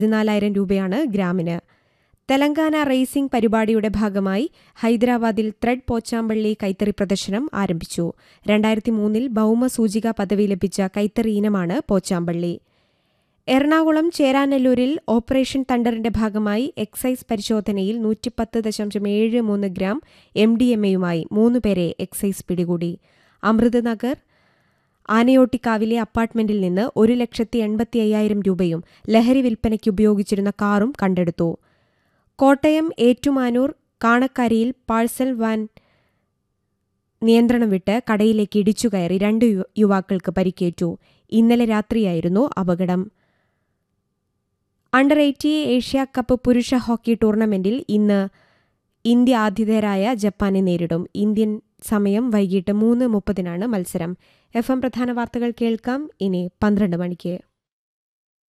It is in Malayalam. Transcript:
പതിനാലായിരം രൂപയാണ് ഗ്രാമിന് തെലങ്കാന റേസിംഗ് പരിപാടിയുടെ ഭാഗമായി ഹൈദരാബാദിൽ ത്രെഡ് പോച്ചാമ്പള്ളി കൈത്തറി പ്രദർശനം ആരംഭിച്ചു രണ്ടായിരത്തി മൂന്നിൽ ഭൗമസൂചിക പദവി ലഭിച്ച കൈത്തറി ഇനമാണ് പോച്ചാമ്പള്ളി എറണാകുളം ചേരാനെല്ലൂരിൽ ഓപ്പറേഷൻ തണ്ടറിന്റെ ഭാഗമായി എക്സൈസ് പരിശോധനയിൽ നൂറ്റിപ്പത്ത് ദശാംശം ഏഴ് മൂന്ന് ഗ്രാം എം ഡി എം എയുമായി മൂന്നുപേരെ എക്സൈസ് പിടികൂടി അമൃതനഗർ ആനയോട്ടിക്കാവിലെ അപ്പാർട്ട്മെന്റിൽ നിന്ന് ഒരു ലക്ഷത്തി എൺപത്തി അയ്യായിരം രൂപയും ലഹരി വിൽപ്പനയ്ക്ക് ഉപയോഗിച്ചിരുന്ന കാറും കണ്ടെടുത്തു കോട്ടയം ഏറ്റുമാനൂർ കാണക്കാരിയിൽ പാഴ്സൽ വാൻ നിയന്ത്രണം വിട്ട് കടയിലേക്ക് ഇടിച്ചുകയറി രണ്ട് യു- യുവാക്കൾക്ക് പരിക്കേറ്റു ഇന്നലെ രാത്രിയായിരുന്നു അപകടം അണ്ടർ എയ്റ്റി ഏഷ്യ കപ്പ് പുരുഷ ഹോക്കി ടൂർണമെന്റിൽ ഇന്ന് ഇന്ത്യ ആതിഥേയരായ ജപ്പാനെ നേരിടും ഇന്ത്യൻ സമയം വൈകിട്ട് മൂന്ന് മുപ്പതിനാണ് മത്സരം എഫ് എം പ്രധാന വാർത്തകൾ കേൾക്കാം ഇനി പന്ത്രണ്ട് മണിക്ക്